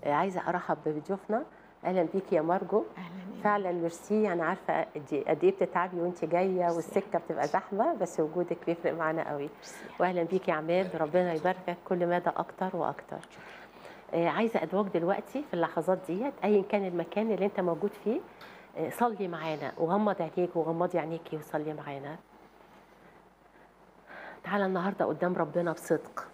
آه، عايزه ارحب بضيوفنا اهلا بيكي يا مارجو اهلا فعلا ميرسي انا عارفه قد قد ايه بتتعبي وانت جايه والسكه بتبقى زحمه بس وجودك بيفرق معانا قوي واهلا بيكي يا عماد ربنا يباركك كل مدى اكتر واكتر آه، عايزه ادعوك دلوقتي في اللحظات ديت ايا كان المكان اللي انت موجود فيه آه، صلي معانا وغمض عينيك وغمضي عينيكي وصلي معانا تعالى النهارده قدام ربنا بصدق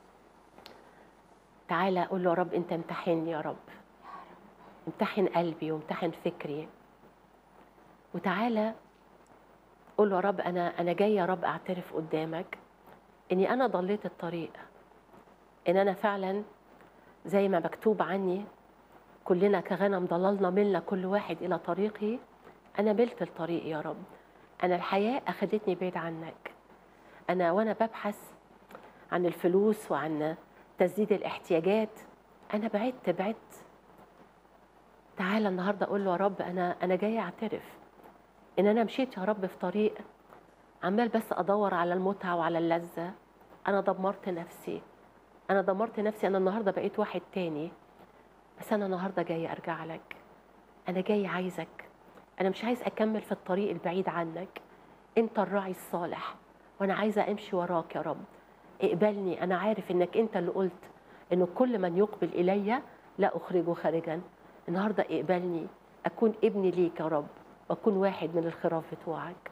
تعالى قول له يا رب انت امتحني يا رب امتحن قلبي وامتحن فكري وتعالى قول له يا رب انا انا جاي يا رب اعترف قدامك اني انا ضليت الطريق ان انا فعلا زي ما مكتوب عني كلنا كغنم ضللنا ملنا كل واحد الى طريقه انا ملت الطريق يا رب انا الحياه اخذتني بعيد عنك انا وانا ببحث عن الفلوس وعن تسديد الاحتياجات انا بعدت بعدت تعالى النهارده اقول له يا رب انا انا جاي اعترف ان انا مشيت يا رب في طريق عمال بس ادور على المتعه وعلى اللذه انا دمرت نفسي انا دمرت نفسي انا النهارده بقيت واحد تاني بس انا النهارده جاي ارجع لك انا جاي عايزك انا مش عايز اكمل في الطريق البعيد عنك انت الراعي الصالح وانا عايزه امشي وراك يا رب اقبلني انا عارف انك انت اللي قلت انه كل من يقبل الي لا اخرجه خارجا النهارده اقبلني اكون ابني ليك يا رب واكون واحد من الخراف بتوعك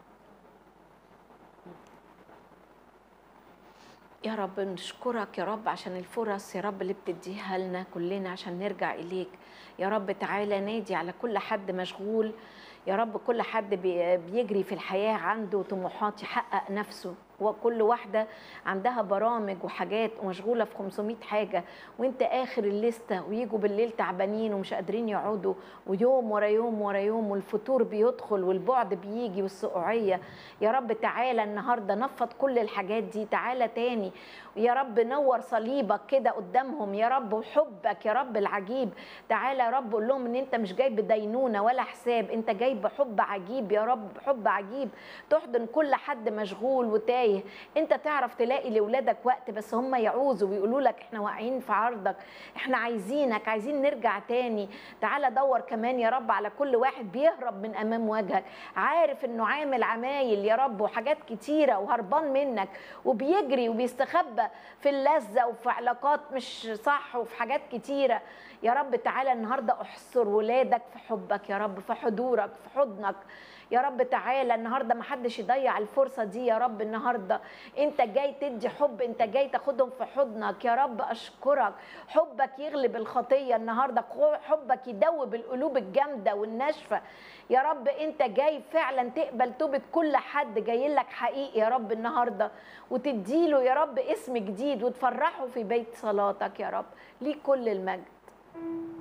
يا رب نشكرك يا رب عشان الفرص يا رب اللي بتديها لنا كلنا عشان نرجع إليك يا رب تعالى نادي على كل حد مشغول يا رب كل حد بي- بيجري في الحياة عنده طموحات يحقق نفسه وكل واحدة عندها برامج وحاجات ومشغولة في 500 حاجة وانت آخر الليستة ويجوا بالليل تعبانين ومش قادرين يقعدوا ويوم ورا يوم ورا يوم والفتور بيدخل والبعد بيجي والسقوعية يا رب تعالى النهاردة نفض كل الحاجات دي تعالى تاني يا رب نور صليبك كده قدامهم يا رب وحبك يا رب العجيب تعالى يا رب قول لهم ان انت مش جاي بدينونه ولا حساب انت جاي بحب عجيب يا رب حب عجيب تحضن كل حد مشغول وتايه انت تعرف تلاقي لاولادك وقت بس هم يعوزوا ويقولوا لك احنا واقعين في عرضك احنا عايزينك عايزين نرجع تاني تعالى دور كمان يا رب على كل واحد بيهرب من امام وجهك عارف انه عامل عمايل يا رب وحاجات كتيره وهربان منك وبيجري وبيستخبى في اللذه وفي علاقات مش صح وفي حاجات كتيره يا رب تعالى النهارده احصر ولادك في حبك يا رب في حضورك في حضنك يا رب تعالى النهارده ما حدش يضيع الفرصه دي يا رب النهارده انت جاي تدي حب انت جاي تاخدهم في حضنك يا رب اشكرك حبك يغلب الخطيه النهارده حبك يدوب القلوب الجامده والناشفه يا رب انت جاي فعلا تقبل توبه كل حد جاي لك حقيقي يا رب النهارده وتديله يا رب اسم جديد وتفرحه في بيت صلاتك يا رب ليك كل المجد